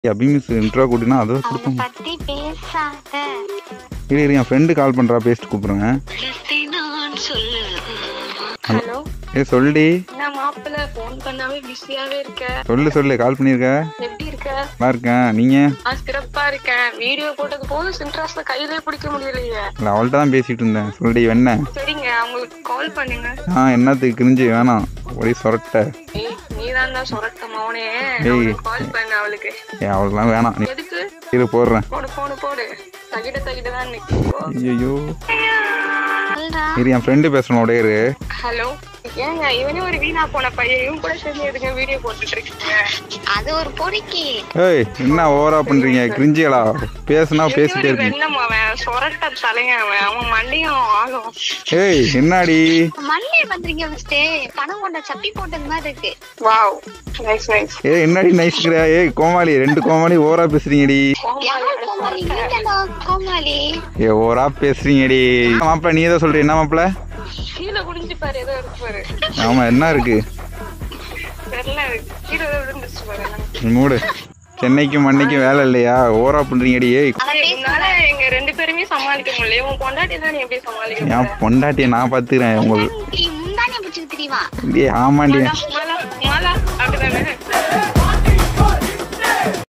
அபிமிஸ் intro கூட்டினா அதை அவனை கொடுத்தோம் பத்தி பேசாத இரு இரு என் ஃப்ரெண்டு கால் பண்ணுறா பேசிட்டு கூப்பிடுறேன் ஹலோ ஏ சொல்லுடி என்ன மாப்பிள்ள ஃபோன் பண்ணாவே பிஸியாவே இருக்க சொல்லு சொல்லு கால் பண்ணியிருக்க எப்படி இருக்க நல்லா இருக்கேன் நீங்கள் நான் சிறப்பா இருக்கேன் வீடியோ போட்டது போதும் சின்ட்ராஸ்ல கையிலே பிடிக்க முடியலையே இல்லை அவள்கிட்ட தான் பேசிகிட்டு இருந்தேன் சொல்லுடி என்ன சரிங்க அவங்களுக்கு கால் பண்ணுங்க ஆ என்னத்துக்கு கிரிஞ்சு வேணாம் ஒரே சொரட்ட ஏய் நீ தான் சொரட்ட மவனே ஏய். கால் பண்ண அவளுக்கு ஏ அவளுக்குலாம் வேணாம் நீ எதுக்கு இரு போடுறேன் போடு போடு போடு தகிட தகிட தான் நிற்கும் ஐயோ சொல்றா இரு என் ஃப்ரெண்டு பேசணும் உடைய இரு ஹலோ ஏங்க இவனே ஒரு வீணா போன பையன் இவன் கூட சேர்ந்து எதுங்க வீடியோ போட்டுட்டு இருக்கீங்க அது ஒரு பொறுக்கி ஏய் என்ன ஓவரா பண்றீங்க கிரிஞ்சிகளா பேசுனா பேசிட்டே இவரு இருக்கீங்க வெண்ணம் அவன் சொரட்ட தலையன் அவன் அவன் மண்டையும் ஆகும் ஏய் என்னடி மண்ணே பண்றீங்க ஃபர்ஸ்ட் பணம் கொண்ட சப்பி போட்டது மாதிரி இருக்கு வாவ் நைஸ் நைஸ் ஏய் என்னடி நைஸ்கிற ஏய் கோமாளி ரெண்டு கோமாளி ஓவரா பேசுறீங்கடி யாரோ கோமாளி நீங்கடா கோமாளி ஏ ஓவரா பேசுறீங்கடி மாப்பிள்ள நீ ஏதோ சொல்ற என்ன மாப்பிள்ள கீழே குடிஞ்சு பாரு ஏதோ இருக்கு பாரு ஆமா என்ன இருக்கு தெரியல கீழே ஏதோ விழுந்துச்சு பாரு நீ மூடு சென்னைக்கும் மண்ணைக்கும் வேலை இல்லையா ஓவரா பண்றீங்கடி ஏய் உன்னால எங்க ரெண்டு பேருமே சமாளிக்க முடியல உன் பொண்டாட்டி தான் நீ எப்படி சமாளிக்க என் பொண்டாட்டியை நான் பாத்துக்கிறேன் உங்களுக்கு நீ முந்தானே பிடிச்சிட்டு தெரியுமா ஏய் ஆமாண்டி மாலா மாலா அப்படிதானே